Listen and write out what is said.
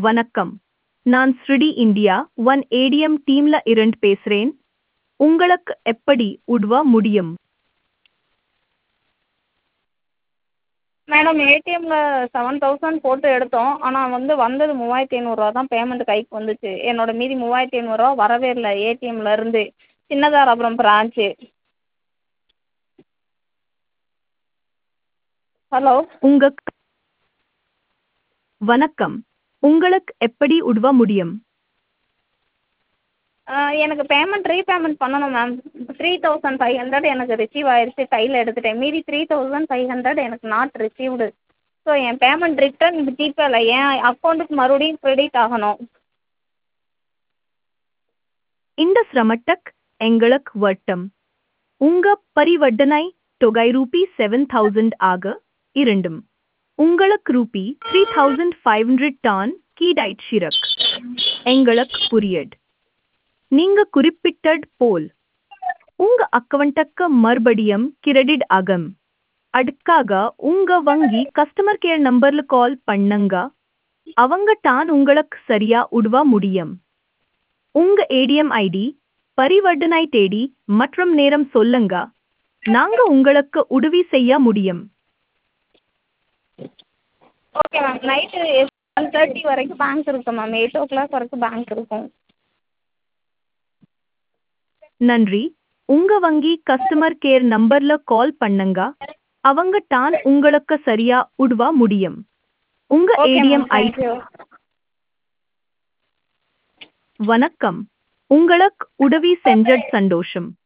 வணக்கம் நான் ஸ்ருடி இந்தியா ஒன் ஏடிஎம் டீம்ல இருந்து பேசுறேன் உங்களுக்கு எப்படி உதவ முடியும் மேடம் ஏடிஎம்மில் செவன் தௌசண்ட் போட்டு எடுத்தோம் ஆனால் வந்து வந்தது மூவாயிரத்தி ஐநூறுரூவா தான் பேமெண்ட் கைக்கு வந்துச்சு என்னோட மீதி மூவாயிரத்தி ஐநூறுரூவா வரவே இல்லை ஏடிஎம்மில் இருந்து சின்னதாராபுரம் பிரான்ச்சு ஹலோ உங்க வணக்கம் உங்களுக்கு எப்படி உதவ முடியும் எனக்கு பேமெண்ட் ரீபேமெண்ட் பண்ணணும் ma'am three thousand five hundred எனக்கு ரிசீவ் ஆயிடுச்சு கையில் எடுத்துட்டேன் மீதி த்ரீ தௌசண்ட் ஃபைவ் ஹண்ட்ரட் எனக்கு நாட் ரிசீவ்டு ஸோ என் பேமெண்ட் ரிட்டர்ன் ஜிபேல என் அக்கௌண்ட்டுக்கு மறுபடியும் க்ரெடிட் ஆகணும் இந்த சிரமட்டக் எங்களுக்கு வட்டம் உங்க பரிவர்த்தனை தொகை ரூபி செவன் தௌசண்ட் ஆக இரண்டும் உங்களுக்கு rupee three thousand five hundred டான் கீடாய்ச்சிரக் எங்களுக்கு புரியட் நீங்க குறிப்பிட்டது போல் உங்க அக்கவுண்ட்டுக்கு மறுபடியும் கிரெடிட் ஆகும் அதுக்காக உங்க வங்கி கஸ்டமர் கேர் நம்பர்ல கால் பண்ணுங்க அவங்க தான் உங்களுக்கு சரியா உதவ முடியும் உங்க ஏடிஎம் ஐடி பரிவர்த்தனை தேதி மற்றும் நேரம் சொல்லுங்க நாங்க உங்களுக்கு உதவி செய்ய முடியும் okay ma'am night one thirty வரைக்கும் பேங்க் இருக்கும் மேம் எயிட் ஓ கிளாக் வரைக்கும் பேங்க் இருக்கும் நன்றி உங்க வங்கி கஸ்டமர் கேர் நம்பர்ல கால் பண்ணுங்க அவங்க தான் உங்களுக்கு சரியா உதவ முடியும் உங்க okay ATM ma'am ID thank you வணக்கம் உங்களுக்கு உதவி செஞ்சது சந்தோஷம்